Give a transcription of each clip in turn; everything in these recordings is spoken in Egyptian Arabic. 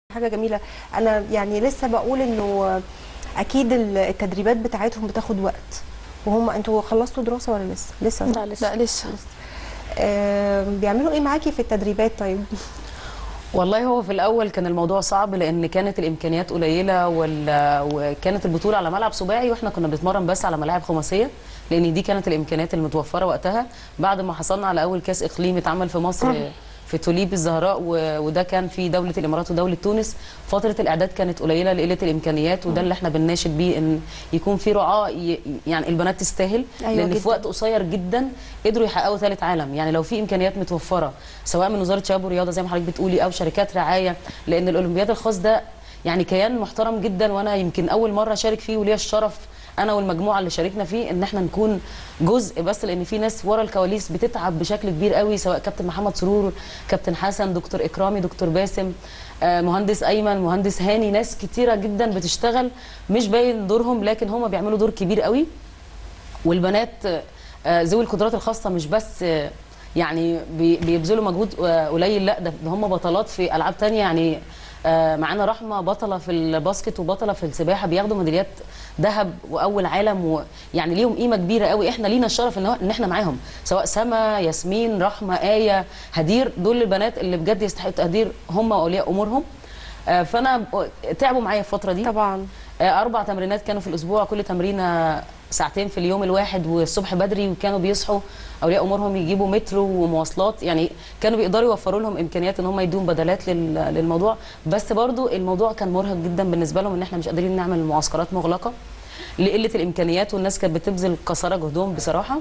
حاجه جميله انا يعني لسه بقول انه اكيد التدريبات بتاعتهم بتاخد وقت وهم انتوا خلصتوا دراسه ولا لسه لسه لا لسه لا لسه آه بيعملوا ايه معاكي في التدريبات طيب والله هو في الاول كان الموضوع صعب لان كانت الامكانيات قليله وال... وكانت البطوله على ملعب سباعي واحنا كنا بنتمرن بس على ملاعب خماسيه لان دي كانت الامكانيات المتوفره وقتها بعد ما حصلنا على اول كاس اقليمي اتعمل في مصر في توليب الزهراء و... وده كان في دوله الامارات ودوله تونس فتره الاعداد كانت قليله لقله الامكانيات وده اللي احنا بنناشد بيه ان يكون في رعاه ي... يعني البنات تستاهل أيوة لان جداً. في وقت قصير جدا قدروا يحققوا ثالث عالم يعني لو في امكانيات متوفره سواء من وزاره الشباب والرياضه زي ما حضرتك بتقولي او شركات رعايه لان الاولمبياد الخاص ده يعني كيان محترم جدا وانا يمكن اول مره اشارك فيه وليا الشرف انا والمجموعه اللي شاركنا فيه ان احنا نكون جزء بس لان في ناس ورا الكواليس بتتعب بشكل كبير قوي سواء كابتن محمد سرور كابتن حسن دكتور اكرامي دكتور باسم آه، مهندس ايمن مهندس هاني ناس كتيره جدا بتشتغل مش باين دورهم لكن هم بيعملوا دور كبير قوي والبنات آه، ذوي القدرات الخاصه مش بس آه، يعني بي- بيبذلوا مجهود آه، قليل لا ده ده هم بطلات في العاب تانية يعني آه، معانا رحمه بطله في الباسكت وبطله في السباحه بياخدوا ميداليات ذهب واول عالم ويعني ليهم قيمه كبيره قوي احنا لينا الشرف ان هو- ان احنا معاهم سواء سما ياسمين رحمه ايه هدير دول البنات اللي بجد يستحقوا تقدير هم واولياء امورهم آه، فانا ب- تعبوا معايا الفتره دي طبعا آه، اربع تمرينات كانوا في الاسبوع كل تمرينه ساعتين في اليوم الواحد والصبح بدري وكانوا بيصحوا اولياء امورهم يجيبوا مترو ومواصلات يعني كانوا بيقدروا يوفروا لهم امكانيات ان هم يدوهم بدلات لل- للموضوع بس برضو الموضوع كان مرهق جدا بالنسبه لهم ان احنا مش قادرين نعمل معسكرات مغلقه لقله الامكانيات والناس كانت بتبذل قصارى جهدهم بصراحه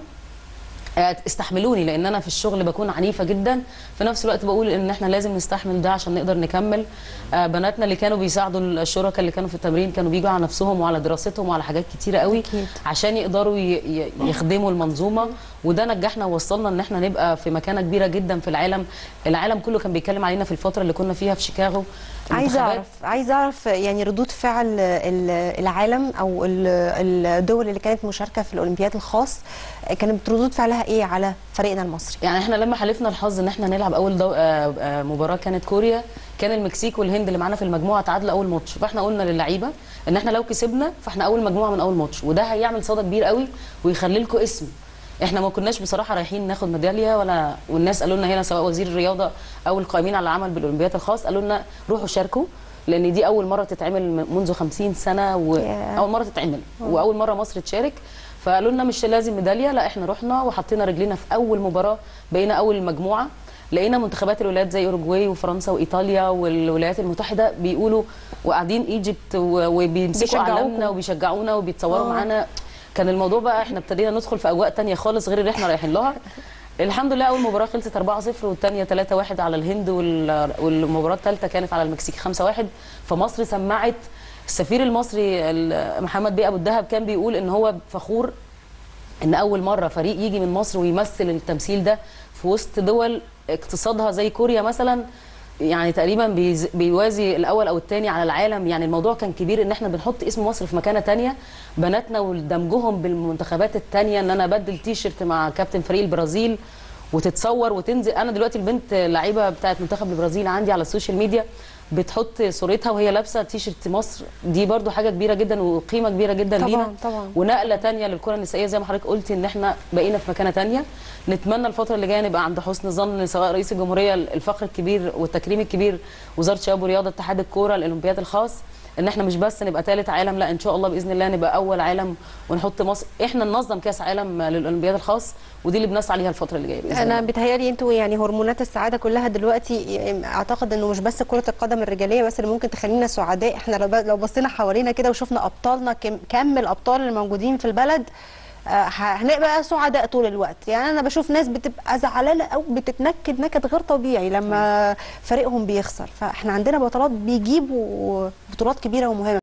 آه، استحملوني لان انا في الشغل بكون عنيفه جدا في نفس الوقت بقول ان احنا لازم نستحمل ده عشان نقدر نكمل آه، بناتنا اللي كانوا بيساعدوا الشركاء اللي كانوا في التمرين كانوا بيجوا على نفسهم وعلى دراستهم وعلى حاجات كتيره قوي أكيد. عشان يقدروا ي- ي- يخدموا المنظومه وده نجحنا ووصلنا ان احنا نبقى في مكانه كبيره جدا في العالم العالم كله كان بيتكلم علينا في الفتره اللي كنا فيها في شيكاغو عايزه المنتخبات. اعرف عايزه اعرف يعني ردود فعل ال- العالم او ال- الدول اللي كانت مشاركه في الاولمبياد الخاص كانت ردود فعلها ايه على فريقنا المصري يعني احنا لما حالفنا الحظ ان احنا نلعب اول دو... آه آه مباراه كانت كوريا كان المكسيك والهند اللي معانا في المجموعه تعادلوا اول ماتش فاحنا قلنا للعيبه ان احنا لو كسبنا فاحنا اول مجموعه من اول ماتش وده هيعمل صدى كبير قوي ويخلي لكم اسم احنا ما كناش بصراحه رايحين ناخد ميداليه ولا والناس قالوا لنا هنا سواء وزير الرياضه او القائمين على العمل بالاولمبياد الخاص قالوا لنا روحوا شاركوا لان دي اول مره تتعمل منذ 50 سنه ياه. واول مره تتعمل واول مره مصر تشارك فقالوا لنا مش لازم ميداليه لا احنا رحنا وحطينا رجلينا في اول مباراه بقينا اول مجموعه لقينا منتخبات الولايات زي اوروجواي وفرنسا وايطاليا والولايات المتحده بيقولوا وقاعدين ايجيبت و- وبيمسكوا بيشجعوكم. اعلامنا وبيشجعونا وبيتصوروا آه. معانا كان الموضوع بقى احنا ابتدينا ندخل في اجواء تانية خالص غير اللي احنا رايحين لها الحمد لله اول مباراه خلصت 4-0 والثانيه 3-1 على الهند وال- والمباراه الثالثه كانت على المكسيك 5-1 فمصر سمعت السفير المصري ال- محمد بيه ابو الدهب كان بيقول ان هو فخور ان اول مره فريق يجي من مصر ويمثل التمثيل ده في وسط دول اقتصادها زي كوريا مثلا يعني تقريبا بيز- بيوازي الاول او الثاني على العالم يعني الموضوع كان كبير ان احنا بنحط اسم مصر في مكانه تانية بناتنا ودمجهم بالمنتخبات التانية ان انا ابدل تي شيرت مع كابتن فريق البرازيل وتتصور وتنزل انا دلوقتي البنت لعيبه بتاعت منتخب البرازيل عندي على السوشيال ميديا بتحط صورتها وهي لابسه تي شيرت مصر دي برضو حاجه كبيره جدا وقيمه كبيره جدا طبعاً، لينا طبعاً. ونقله تانية للكره النسائيه زي ما حضرتك قلتي ان احنا بقينا في مكانه تانية نتمنى الفتره اللي جايه نبقى عند حسن ظن سواء رئيس الجمهوريه الفخر الكبير والتكريم الكبير وزاره الشباب والرياضه اتحاد الكوره الاولمبياد الخاص ان احنا مش بس نبقى ثالث عالم لا ان شاء الله باذن الله نبقى اول عالم ونحط مصر احنا ننظم كاس عالم للاولمبياد الخاص ودي اللي بنسعى ليها الفتره اللي جايه باذن انا الله بيتهيألي انتوا يعني هرمونات السعاده كلها دلوقتي اعتقد انه مش بس كره القدم الرجاليه بس اللي ممكن تخلينا سعداء احنا لو ب- لو بصينا حوالينا كده وشفنا ابطالنا كم كم الابطال اللي موجودين في البلد آه، ه- هنبقى سعداء طول الوقت يعني انا بشوف ناس بتبقى زعلانه او بتتنكد نكد غير طبيعي لما فريقهم بيخسر فاحنا عندنا بطولات بيجيبوا بطولات كبيره ومهمه